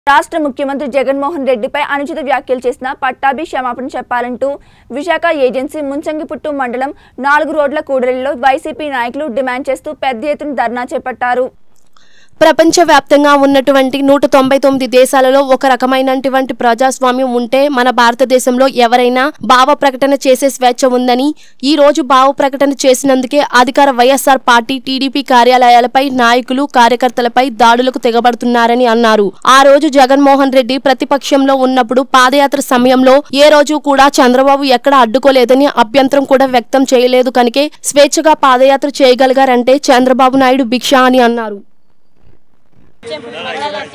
రాష్ట్ర ముఖ్యమంత్రి జగన్మోహన్ రెడ్డిపై అనుచిత వ్యాఖ్యలు చేసిన పట్టాభి క్షమాపణ చెప్పాలంటూ విశాఖ ఏజెన్సీ ముంచంగిపుట్టు మండలం నాలుగు రోడ్ల కూడలిలో వైసీపీ నాయకులు డిమాండ్ చేస్తూ పెద్ద ఎత్తున ధర్నా చేపట్టారు ప్రపంచవ్యాప్తంగా ఉన్నటువంటి నూట తొంభై తొమ్మిది దేశాలలో ఒక రకమైనటువంటి ప్రజాస్వామ్యం ఉంటే మన భారతదేశంలో ఎవరైనా భావ ప్రకటన చేసే స్వేచ్ఛ ఉందని ఈ రోజు భావ ప్రకటన చేసినందుకే అధికార వైఎస్ఆర్ పార్టీ టీడీపీ కార్యాలయాలపై నాయకులు కార్యకర్తలపై దాడులకు తెగబడుతున్నారని అన్నారు ఆ రోజు జగన్మోహన్ రెడ్డి ప్రతిపక్షంలో ఉన్నప్పుడు పాదయాత్ర సమయంలో ఏ రోజు కూడా చంద్రబాబు ఎక్కడ అడ్డుకోలేదని అభ్యంతరం కూడా వ్యక్తం చేయలేదు కనుకే స్వేచ్ఛగా పాదయాత్ర చేయగలిగారంటే చంద్రబాబు నాయుడు భిక్ష అని అన్నారు చెంపుడు మండలకి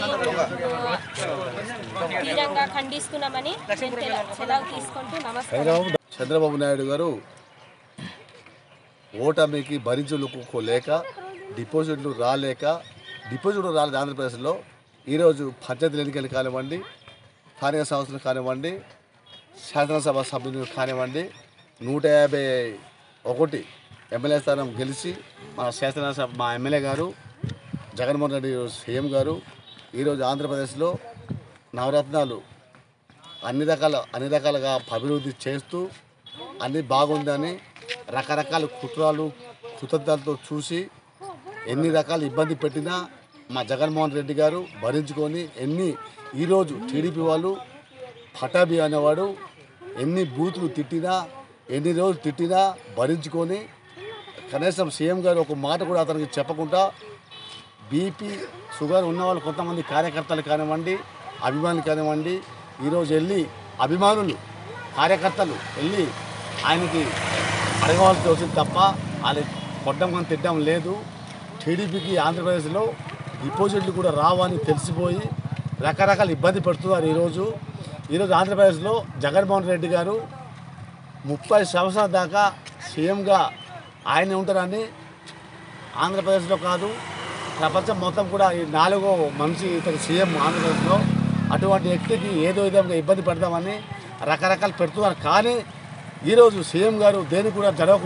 తీవ్రంగా ఖండిస్తున్నామని నేను తెల- సెలవు తీసుకుంటూ నమస్కారం చంద్రబాబు నాయుడు గారు ఓటమికి భరించుకోలేక డిపాజిట్లు రాలేక డిపాజిట్లు రాలేదు ఆంధ్రప్రదేశ్లో ఈరోజు పంచాయతీ ఎన్నికలు కానివ్వండి స్థానిక సంస్థలు కానివ్వండి శాసనసభ సభ్యులు కానివ్వండి నూట యాభై ఒకటి ఎమ్మెల్యే స్థానం గెలిచి మన శాసనసభ మా ఎమ్మెల్యే గారు జగన్మోహన్ రెడ్డి సీఎం గారు ఈరోజు ఆంధ్రప్రదేశ్లో నవరత్నాలు అన్ని రకాల అన్ని రకాలుగా అభివృద్ధి చేస్తూ అన్ని బాగుందని రకరకాల కుట్రాలు కుతంత్రాలతో చూసి ఎన్ని రకాల ఇబ్బంది పెట్టినా మా జగన్మోహన్ రెడ్డి గారు భరించుకొని ఎన్ని ఈరోజు టీడీపీ వాళ్ళు పటాబి అనేవాడు ఎన్ని బూతులు తిట్టినా ఎన్ని రోజులు తిట్టినా భరించుకొని కనీసం సీఎం గారు ఒక మాట కూడా అతనికి చెప్పకుండా బీపీ షుగర్ ఉన్న వాళ్ళు కొంతమంది కార్యకర్తలు కానివ్వండి అభిమానులు కానివ్వండి ఈరోజు వెళ్ళి అభిమానులు కార్యకర్తలు వెళ్ళి ఆయనకి అడగవలసి వచ్చింది తప్ప వాళ్ళ కొట్టం కానీ తిట్టడం లేదు టీడీపీకి ఆంధ్రప్రదేశ్లో డిపాజిట్లు కూడా రావని తెలిసిపోయి రకరకాల ఇబ్బంది పెడుతున్నారు ఈరోజు ఈరోజు ఆంధ్రప్రదేశ్లో జగన్మోహన్ రెడ్డి గారు ముప్పై సంవత్సరాల దాకా సీఎంగా ఆయన ఉంటారని ఆంధ్రప్రదేశ్లో కాదు ప్రపంచం మొత్తం కూడా ఈ నాలుగో మనిషి ఇతను సీఎం ఆంధ్రప్రదేశ్లో అటువంటి వ్యక్తికి ఏదో విధంగా ఇబ్బంది పెడతామని రకరకాలు పెడుతున్నారు కానీ ఈరోజు సీఎం గారు దేనికి కూడా జరగ